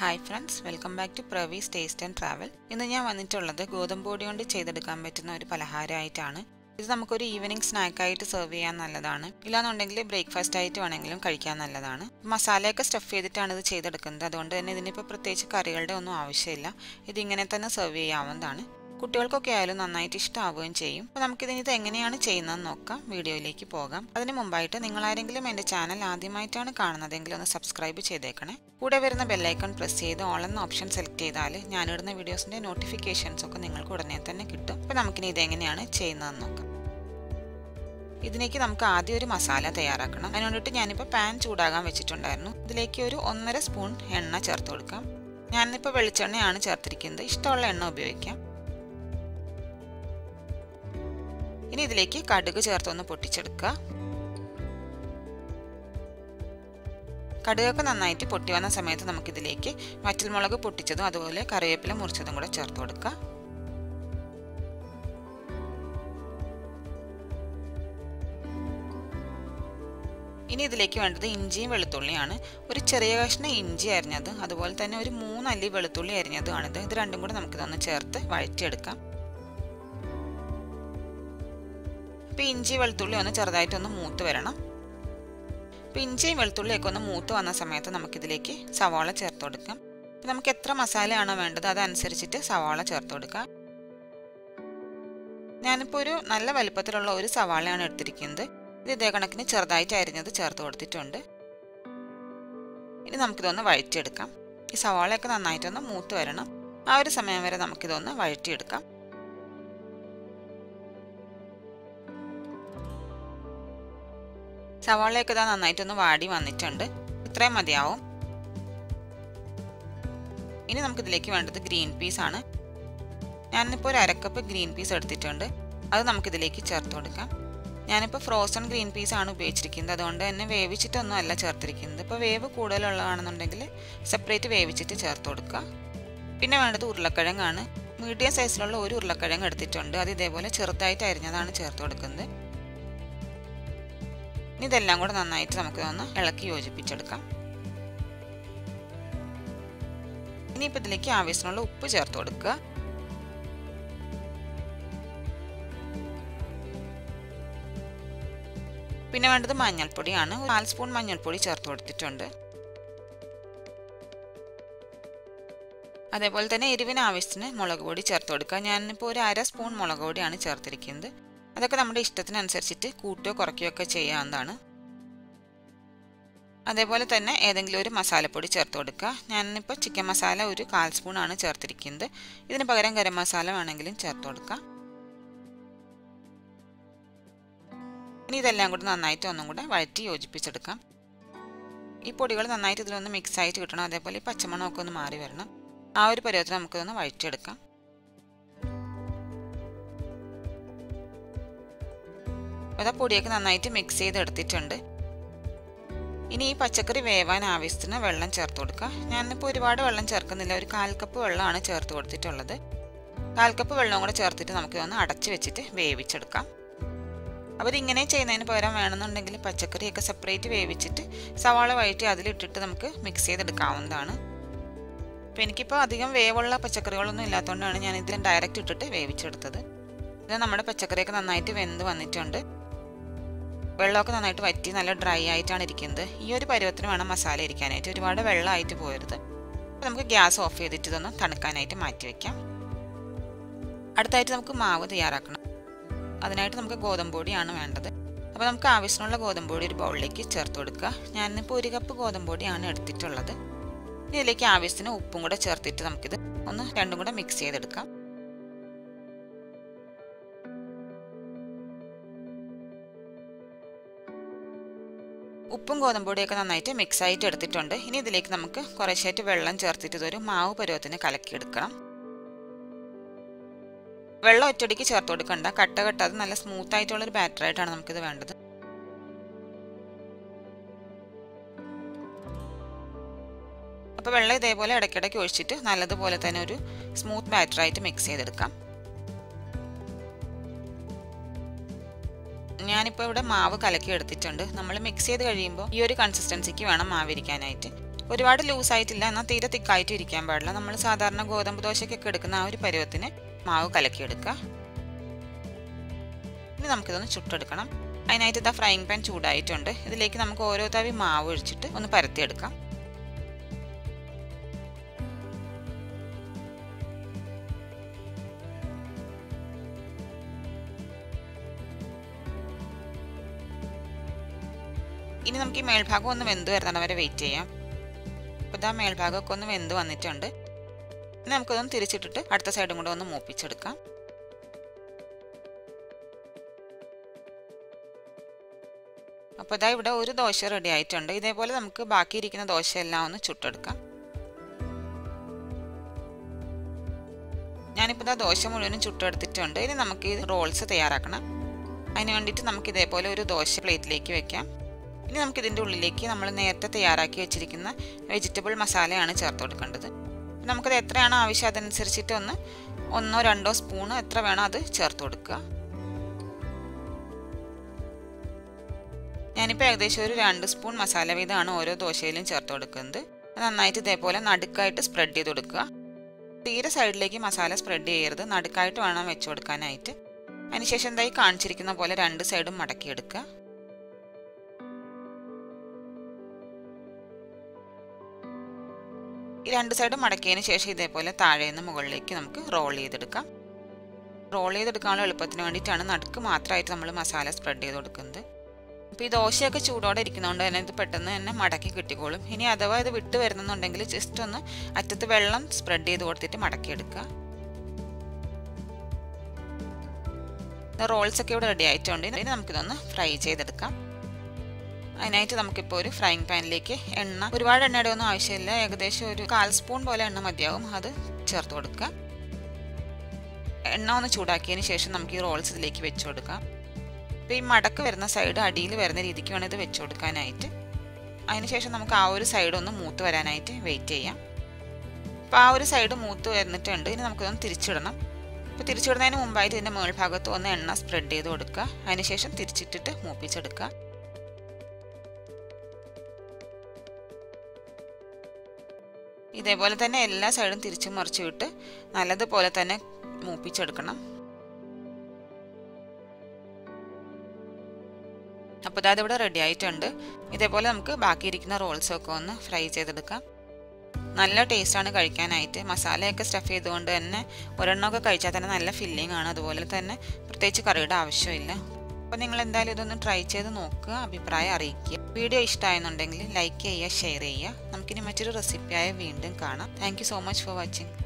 hi friends welcome back to Pravi's taste and travel ഇന്ന് ഞാൻ വന്നിട്ടുള്ളത് ഗോതമ്പ് പൊടി കൊണ്ട് ചെയ്തെടുക്കാൻ പറ്റുന്ന ഒരു പലഹാരമായിട്ടാണ് ഇത് നമുക്കൊരു ഈവനിങ് സ്നാക്കായിട്ട് സെർവ് ചെയ്യാൻ നല്ലതാണ് ഇല്ലാന്നുണ്ടെങ്കിൽ ബ്രേക്ക്ഫാസ്റ്റ് ആയിട്ട് വേണമെങ്കിലും കഴിക്കാൻ നല്ലതാണ് മസാലയൊക്കെ സ്റ്റഫ് ചെയ്തിട്ടാണ് ഇത് ചെയ്തെടുക്കുന്നത് അതുകൊണ്ട് തന്നെ ഇതിനിപ്പോൾ പ്രത്യേകിച്ച് കറികളുടെ ഒന്നും ആവശ്യമില്ല ഇത് ഇങ്ങനെ തന്നെ സെർവ് ചെയ്യാവുന്നതാണ് കുട്ടികൾക്കൊക്കെ ആയാലും നന്നായിട്ട് ഇഷ്ടമാവുകയും ചെയ്യും അപ്പോൾ നമുക്കിതിന് ഇത് എങ്ങനെയാണ് ചെയ്യുന്നതെന്ന് നോക്കാം വീഡിയോയിലേക്ക് പോകാം അതിന് മുമ്പായിട്ട് നിങ്ങൾ ആരെങ്കിലും എൻ്റെ ചാനൽ ആദ്യമായിട്ടാണ് കാണുന്നതെങ്കിൽ ഒന്ന് സബ്സ്ക്രൈബ് ചെയ്തേക്കണേ കൂടെ വരുന്ന ബെല്ലൈക്കൺ പ്രസ് ചെയ്ത് ഓൾ എന്ന ഓപ്ഷൻ സെലക്ട് ചെയ്താൽ ഞാനിടുന്ന വീഡിയോസിൻ്റെ നോട്ടിഫിക്കേഷൻസ് ഒക്കെ നിങ്ങൾക്ക് ഉടനെ തന്നെ കിട്ടും അപ്പോൾ നമുക്കിനി ഇതെങ്ങനെയാണ് ചെയ്യുന്നതെന്ന് നോക്കാം ഇതിലേക്ക് നമുക്ക് ആദ്യം ഒരു മസാല തയ്യാറാക്കണം അതിന് വേണ്ടിയിട്ട് ഞാനിപ്പോൾ പാൻ ചൂടാകാൻ വെച്ചിട്ടുണ്ടായിരുന്നു ഇതിലേക്ക് ഒരു ഒന്നര സ്പൂൺ എണ്ണ ചേർത്ത് കൊടുക്കാം ഞാനിപ്പോൾ വെളിച്ചെണ്ണയാണ് ചേർത്തിരിക്കുന്നത് ഇഷ്ടമുള്ള എണ്ണ ഉപയോഗിക്കാം ഇനി ഇതിലേക്ക് കടുക് ചേർത്തൊന്ന് പൊട്ടിച്ചെടുക്കുക കടുകൊക്കെ നന്നായിട്ട് പൊട്ടി വന്ന സമയത്ത് നമുക്കിതിലേക്ക് വറ്റൽമുളക് പൊട്ടിച്ചതും അതുപോലെ കറിവേപ്പില മുറിച്ചതും കൂടെ ചേർത്ത് കൊടുക്കുക ഇനി ഇതിലേക്ക് വേണ്ടത് ഇഞ്ചിയും വെളുത്തുള്ളിയാണ് ഒരു ചെറിയ കഷ്ണം ഇഞ്ചി അരിഞ്ഞത് അതുപോലെ തന്നെ ഒരു മൂന്നല്ലി വെളുത്തുള്ളി അരിഞ്ഞതുമാണിത് ഇത് രണ്ടും കൂടെ നമുക്കിതൊന്ന് ചേർത്ത് വഴറ്റിയെടുക്കാം ഇപ്പോൾ ഇഞ്ചി വെളുത്തുള്ളി ഒന്ന് ചെറുതായിട്ടൊന്ന് മൂത്ത് വരണം അപ്പോൾ ഇഞ്ചിയും വെളുത്തുള്ളിയൊക്കെ ഒന്ന് മൂത്ത് വന്ന സമയത്ത് നമുക്കിതിലേക്ക് സവാള ചേർത്ത് കൊടുക്കാം നമുക്ക് എത്ര മസാലയാണോ വേണ്ടത് അതനുസരിച്ചിട്ട് സവാള ചേർത്ത് കൊടുക്കാം ഞാനിപ്പോൾ ഒരു നല്ല വലുപ്പത്തിലുള്ള ഒരു സവാളയാണ് എടുത്തിരിക്കുന്നത് ഇത് ഇതേ കണക്കിന് ചെറുതായിട്ട് അരിഞ്ഞത് ചേർത്ത് കൊടുത്തിട്ടുണ്ട് ഇനി നമുക്കിതൊന്ന് വഴറ്റിയെടുക്കാം ഈ സവാളയൊക്കെ നന്നായിട്ടൊന്ന് മൂത്ത് വരണം ആ ഒരു സമയം വരെ നമുക്കിതൊന്ന് വഴറ്റിയെടുക്കാം സവാളയൊക്കെ ഇതാ നന്നായിട്ടൊന്ന് വാടി വന്നിട്ടുണ്ട് ഇത്രയും മതിയാവും ഇനി നമുക്കിതിലേക്ക് വേണ്ടത് ഗ്രീൻ പീസ് ആണ് ഞാനിപ്പോൾ ഒരു അരക്കപ്പ് ഗ്രീൻ പീസ് എടുത്തിട്ടുണ്ട് അത് നമുക്കിതിലേക്ക് ചേർത്ത് കൊടുക്കാം ഞാനിപ്പോൾ ഫ്രോസൺ ഗ്രീൻ പീസ് ആണ് ഉപയോഗിച്ചിരിക്കുന്നത് അതുകൊണ്ട് തന്നെ വേവിച്ചിട്ടൊന്നും അല്ല ചേർത്തിരിക്കുന്നത് ഇപ്പോൾ വേവ് കൂടുതലുള്ളതാണെന്നുണ്ടെങ്കിൽ സെപ്പറേറ്റ് വേവിച്ചിട്ട് ചേർത്ത് കൊടുക്കുക പിന്നെ വേണ്ടത് ഉരുളക്കിഴങ്ങാണ് മീഡിയം സൈസിലുള്ള ഒരു ഉരുളക്കിഴങ്ങ് എടുത്തിട്ടുണ്ട് അത് ഇതേപോലെ ചെറുതായിട്ട് അരിഞ്ഞതാണ് ചേർത്ത് കൊടുക്കുന്നത് ഇനി ഇതെല്ലാം കൂടെ നന്നായിട്ട് നമുക്ക് ഒന്ന് ഇളക്കി യോജിപ്പിച്ചെടുക്കാം ഇനിയിപ്പോൾ ഇതിലേക്ക് ആവശ്യത്തിനുള്ള ഉപ്പ് ചേർത്ത് കൊടുക്കുക പിന്നെ വേണ്ടത് മഞ്ഞൾപ്പൊടിയാണ് നാല് സ്പൂൺ മഞ്ഞൾപ്പൊടി ചേർത്ത് കൊടുത്തിട്ടുണ്ട് അതേപോലെ തന്നെ എരിവിന് ആവശ്യത്തിന് മുളക് പൊടി ചേർത്ത് കൊടുക്കുക ഞാനിപ്പോൾ ഒരു അര സ്പൂൺ മുളക് പൊടിയാണ് ചേർത്തിരിക്കുന്നത് അതൊക്കെ നമ്മുടെ ഇഷ്ടത്തിനനുസരിച്ചിട്ട് കൂട്ടുകയോ കുറയ്ക്കുകയോ ഒക്കെ ചെയ്യാവുന്നതാണ് അതേപോലെ തന്നെ ഏതെങ്കിലും ഒരു മസാലപ്പൊടി ചേർത്ത് കൊടുക്കുക ഞാനിപ്പോൾ ചിക്കൻ മസാല ഒരു കാൽ സ്പൂണാണ് ചേർത്തിരിക്കുന്നത് ഇതിന് പകരം ഗരം മസാല വേണമെങ്കിലും ചേർത്ത് കൊടുക്കുക ഇനി ഇതെല്ലാം കൂടി നന്നായിട്ട് ഒന്നും കൂടെ വഴറ്റി യോജിപ്പിച്ചെടുക്കാം ഈ പൊടികൾ നന്നായിട്ട് ഇതിലൊന്ന് മിക്സ് ആയിട്ട് കിട്ടണം അതേപോലെ ഈ പച്ചമണമൊക്കെ ഒന്ന് മാറി വരണം ആ ഒരു പരുവത്തിൽ നമുക്കിതൊന്ന് വഴറ്റിയെടുക്കാം അതാ പൊടിയൊക്കെ നന്നായിട്ട് മിക്സ് ചെയ്ത് എടുത്തിട്ടുണ്ട് ഇനി ഈ പച്ചക്കറി വേവാൻ ആവശ്യത്തിന് വെള്ളം ചേർത്ത് കൊടുക്കുക ഞാനിപ്പോൾ ഒരുപാട് വെള്ളം ചേർക്കുന്നില്ല ഒരു കാൽ കപ്പ് വെള്ളമാണ് ചേർത്ത് കൊടുത്തിട്ടുള്ളത് കാൽ കപ്പ് വെള്ളം കൂടെ ചേർത്തിട്ട് നമുക്കിതൊന്ന് അടച്ചു വെച്ചിട്ട് വേവിച്ചെടുക്കാം അപ്പോൾ ഇതിങ്ങനെ ചെയ്യുന്നതിന് പകരം വേണമെന്നുണ്ടെങ്കിൽ പച്ചക്കറിയൊക്കെ സെപ്പറേറ്റ് വേവിച്ചിട്ട് സവാള വഴറ്റി അതിലിട്ടിട്ട് നമുക്ക് മിക്സ് ചെയ്തെടുക്കാവുന്നതാണ് അപ്പോൾ എനിക്കിപ്പോൾ അധികം വേവുള്ള പച്ചക്കറികളൊന്നും ഇല്ലാത്തതുകൊണ്ടാണ് ഞാൻ ഇതിൽ ഡയറക്റ്റ് ഇട്ടിട്ട് വേവിച്ചെടുത്തത് ഇത് നമ്മുടെ പച്ചക്കറിയൊക്കെ നന്നായിട്ട് വെന്ത് വന്നിട്ടുണ്ട് വെള്ളമൊക്കെ നന്നായിട്ട് വറ്റി നല്ല ഡ്രൈ ആയിട്ടാണ് ഇരിക്കുന്നത് ഈ ഒരു പരുവത്തിന് വേണം മസാല ഇരിക്കാനായിട്ട് ഒരുപാട് വെള്ളമായിട്ട് പോരുത് അപ്പോൾ നമുക്ക് ഗ്യാസ് ഓഫ് ചെയ്തിട്ട് ഇതൊന്ന് തണുക്കാനായിട്ട് മാറ്റി വയ്ക്കാം അടുത്തായിട്ട് നമുക്ക് മാവ് തയ്യാറാക്കണം അതിനായിട്ട് നമുക്ക് ഗോതമ്പ് പൊടിയാണ് വേണ്ടത് അപ്പോൾ നമുക്ക് ആവശ്യമുള്ള ഗോതമ്പ് പൊടി ഒരു ബൗളിലേക്ക് ചേർത്ത് കൊടുക്കുക ഞാനിപ്പോൾ ഒരു കപ്പ് ഗോതമ്പ് പൊടിയാണ് എടുത്തിട്ടുള്ളത് ഇതിലേക്ക് ആവശ്യത്തിന് ഉപ്പും കൂടെ ചേർത്തിട്ട് നമുക്കിത് ഒന്ന് രണ്ടും കൂടെ മിക്സ് ചെയ്തെടുക്കാം ഉപ്പും ഗോതമ്പൊടിയൊക്കെ നന്നായിട്ട് മിക്സ് ആയിട്ട് എടുത്തിട്ടുണ്ട് ഇനി ഇതിലേക്ക് നമുക്ക് കുറേശ്ശായിട്ട് വെള്ളം ചേർത്തിട്ട് ഇതൊരു മാവ് പരുവത്തിന് കലക്കിയെടുക്കണം വെള്ളം ഒറ്റടിക്ക് ചേർത്ത് കൊടുക്കണ്ട കട്ട കട്ടാതെ നല്ല സ്മൂത്ത് ആയിട്ടുള്ള ഒരു ബാറ്റർ ആയിട്ടാണ് നമുക്കിത് വേണ്ടത് അപ്പോൾ വെള്ളം ഇതേപോലെ ഇടയ്ക്കിടയ്ക്ക് ഒഴിച്ചിട്ട് നല്ലതുപോലെ തന്നെ ഒരു സ്മൂത്ത് ബാറ്ററായിട്ട് മിക്സ് ചെയ്തെടുക്കാം ഞാനിപ്പോൾ ഇവിടെ മാവ് കലക്കി എടുത്തിട്ടുണ്ട് നമ്മൾ മിക്സ് ചെയ്ത് കഴിയുമ്പോൾ ഈ ഒരു കൺസിസ്റ്റൻസിക്ക് വേണം മാവ് ഇരിക്കാനായിട്ട് ഒരുപാട് ലൂസായിട്ടില്ല എന്നാൽ തീരെ തിക്കായിട്ട് ഇരിക്കാൻ പാടില്ല നമ്മൾ സാധാരണ ഗോതമ്പ് ദോശയ്ക്കൊക്കെ എടുക്കുന്ന ആ ഒരു പരുവത്തിന് മാവ് കലക്കിയെടുക്കുക ഇനി നമുക്കിതൊന്ന് ചുട്ടെടുക്കണം അതിനായിട്ട് ഇതാ ഫ്രൈങ് പാൻ ചൂടായിട്ടുണ്ട് ഇതിലേക്ക് നമുക്ക് ഓരോ തവി മാവ് ഒഴിച്ചിട്ട് ഒന്ന് പരത്തിയെടുക്കാം ഇനി നമുക്ക് ഈ മേൽഭാഗം ഒന്ന് വെന്ത് വരുന്നതാണ് വരെ വെയിറ്റ് ചെയ്യാം അപ്പോൾ ഇതാ മേൽഭാഗമൊക്കെ ഒന്ന് വെന്ത് വന്നിട്ടുണ്ട് ഇനി നമുക്കൊന്ന് തിരിച്ചിട്ടിട്ട് അടുത്ത സൈഡും കൂടെ ഒന്ന് മൂപ്പിച്ചെടുക്കാം അപ്പോൾ ഇതാ ഇവിടെ ഒരു ദോശ റെഡി ആയിട്ടുണ്ട് ഇതേപോലെ നമുക്ക് ബാക്കിയിരിക്കുന്ന ദോശയെല്ലാം ഒന്ന് ചുട്ടെടുക്കാം ഞാനിപ്പോൾ ഇതാ ദോശ മുഴുവനും ചുട്ടെടുത്തിട്ടുണ്ട് ഇനി നമുക്ക് ഈ റോൾസ് തയ്യാറാക്കണം അതിന് വേണ്ടിയിട്ട് നമുക്ക് ഇതേപോലെ ഒരു ദോശ പ്ലേറ്റിലേക്ക് വെക്കാം ഇനി നമുക്ക് ഇതിൻ്റെ ഉള്ളിലേക്ക് നമ്മൾ നേരത്തെ തയ്യാറാക്കി വെച്ചിരിക്കുന്ന വെജിറ്റബിൾ മസാലയാണ് ചേർത്ത് കൊടുക്കേണ്ടത് നമുക്കത് എത്രയാണോ ആവശ്യം അതനുസരിച്ചിട്ട് ഒന്ന് ഒന്നോ രണ്ടോ സ്പൂണ് എത്ര വേണോ അത് ചേർത്ത് കൊടുക്കുക ഞാനിപ്പോൾ ഏകദേശം ഒരു രണ്ട് സ്പൂൺ മസാല വീതമാണ് ഓരോ ദോശയിലും ചേർത്ത് കൊടുക്കുന്നത് നന്നായിട്ട് ഇതേപോലെ നടുക്കായിട്ട് സ്പ്രെഡ് ചെയ്ത് കൊടുക്കുക തീരെ സൈഡിലേക്ക് മസാല സ്പ്രെഡ് ചെയ്യരുത് നടുക്കായിട്ട് വേണം വെച്ച് കൊടുക്കാനായിട്ട് അതിനുശേഷം എന്തായി കാണിച്ചിരിക്കുന്ന പോലെ രണ്ട് സൈഡും മടക്കിയെടുക്കുക ഈ രണ്ട് സൈഡും മടക്കിയതിന് ശേഷം ഇതേപോലെ താഴെ നിന്ന് മുകളിലേക്ക് നമുക്ക് റോൾ ചെയ്തെടുക്കാം റോൾ ചെയ്തെടുക്കാനുള്ള എളുപ്പത്തിന് വേണ്ടിയിട്ടാണ് നടുക്ക് മാത്രമായിട്ട് നമ്മൾ മസാല സ്പ്രെഡ് ചെയ്ത് കൊടുക്കുന്നത് അപ്പോൾ ഈ ദോശയൊക്കെ ചൂടോടെ ഇരിക്കുന്നതുകൊണ്ട് തന്നെ ഇത് പെട്ടെന്ന് തന്നെ മടക്കി കിട്ടിക്കോളും ഇനി അഥവാ ഇത് വിട്ട് വരുന്നുണ്ടെങ്കിൽ ജസ്റ്റ് ഒന്ന് അറ്റത്ത് വെള്ളം സ്പ്രെഡ് ചെയ്ത് കൊടുത്തിട്ട് മടക്കിയെടുക്കുക റോൾസ് ഒക്കെ ഇവിടെ റെഡി ആയിട്ടുണ്ട് ഇനി നമുക്കിതൊന്ന് ഫ്രൈ ചെയ്തെടുക്കാം അതിനായിട്ട് നമുക്കിപ്പോൾ ഒരു ഫ്രൈങ് പാനിലേക്ക് എണ്ണ ഒരുപാട് എണ്ണയുടെ ഒന്നും ആവശ്യമില്ല ഏകദേശം ഒരു കാൽ സ്പൂൺ പോലെ എണ്ണ മതിയാവും അത് ചേർത്ത് കൊടുക്കുക എണ്ണ ഒന്ന് ചൂടാക്കിയതിന് ശേഷം നമുക്ക് ഈ റോൾസ് ഇതിലേക്ക് വെച്ച് കൊടുക്കാം അപ്പോൾ ഈ മടക്ക് വരുന്ന സൈഡ് അടിയിൽ വരുന്ന രീതിക്ക് വേണം ഇത് വെച്ച് കൊടുക്കാനായിട്ട് അതിനുശേഷം നമുക്ക് ആ ഒരു സൈഡ് ഒന്ന് മൂത്ത് വരാനായിട്ട് വെയിറ്റ് ചെയ്യാം അപ്പോൾ ആ ഒരു സൈഡ് മൂത്ത് വന്നിട്ടുണ്ട് ഇനി നമുക്കൊന്ന് തിരിച്ചിടണം അപ്പോൾ തിരിച്ചിടുന്നതിന് മുമ്പായിട്ട് ഇതിൻ്റെ മുകൾഭാഗത്ത് ഒന്ന് എണ്ണ സ്പ്രെഡ് ചെയ്ത് കൊടുക്കുക അതിനുശേഷം തിരിച്ചിട്ടിട്ട് മൂപ്പിച്ചെടുക്കുക ഇതേപോലെ തന്നെ എല്ലാ സൈഡും തിരിച്ചു മറിച്ചു വിട്ട് നല്ലതുപോലെ തന്നെ മൂപ്പിച്ചെടുക്കണം അപ്പോൾ ഇതാ ഇവിടെ റെഡി ആയിട്ടുണ്ട് ഇതേപോലെ നമുക്ക് ബാക്കിയിരിക്കുന്ന റോൾസൊക്കെ ഒന്ന് ഫ്രൈ ചെയ്തെടുക്കാം നല്ല ടേസ്റ്റാണ് കഴിക്കാനായിട്ട് മസാലയൊക്കെ സ്റ്റഫ് ചെയ്തുകൊണ്ട് തന്നെ ഒരെണ്ണമൊക്കെ കഴിച്ചാൽ തന്നെ നല്ല ഫില്ലിംഗ് ആണ് അതുപോലെ തന്നെ പ്രത്യേകിച്ച് കറിയുടെ ആവശ്യമില്ല അപ്പോൾ നിങ്ങൾ എന്തായാലും ഇതൊന്ന് ട്രൈ ചെയ്ത് നോക്കുക അഭിപ്രായം അറിയിക്കുക വീഡിയോ ഇഷ്ടമായെന്നുണ്ടെങ്കിൽ ലൈക്ക് ചെയ്യുക ഷെയർ ചെയ്യുക നമുക്കിനി മറ്റൊരു റെസിപ്പിയായ വീണ്ടും കാണാം thank so much for watching